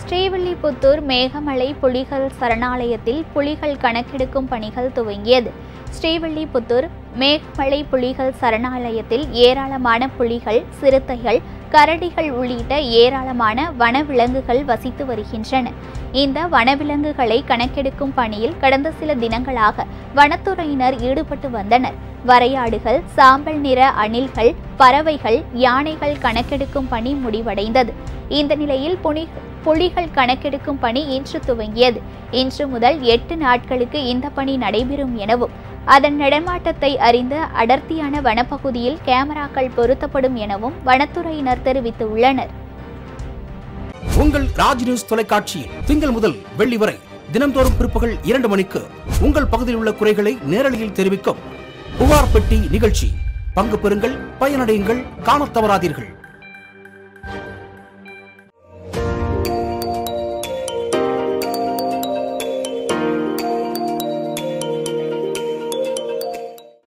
ஸ்ரீவில்லிபுத்தூர் மேகமலை புலிகள் சரணாலயத்தில் புலிகள் கணக்கெடுக்கும் பணிகள் துவங்கியது ஸ்ரீவில்லிபுத்தூர் மேகமலை புலிகள் சரணாலயத்தில் ஏராளமான புலிகள் சிறுத்தைகள் கரடிகள் உள்ளிட்ட ஏராளமான வனவிலங்குகள் வசித்து வருகின்றன இந்த வனவிலங்குகளை கணக்கெடுக்கும் பணியில் கடந்த சில தினங்களாக வனத்துறையினர் ஈடுபட்டு வந்தனர் வரையாடுகள் சாம்பல் நிற அணில்கள் பறவைகள் யானைகள் கணக்கெடுக்கும் பணி முடிவடைந்தது இந்த நிலையில் புனி புலிகள் கணக்கெடுக்கும் பணி இன்று துவங்கியது இன்று முதல் எட்டு நாட்களுக்கு இந்த பணி நடைபெறும் எனவும் அதன் நடமாட்டத்தை அறிந்த அடர்த்தியான வனப்பகுதியில் கேமராக்கள் பொருத்தப்படும் எனவும் வனத்துறையினர் தெரிவித்துள்ளனர் உங்கள் ராஜ் நியூஸ் தொலைக்காட்சியில் திங்கள் முதல் வெள்ளி வரை தினம்தோறும் பிற்பகல் இரண்டு மணிக்கு உங்கள் பகுதியில் உள்ள குறைகளை நேரலையில் தெரிவிக்கும் புகார் பெட்டி நிகழ்ச்சி பங்கு பெறுங்கள் பயனடையுங்கள் காணத் தவறாதீர்கள்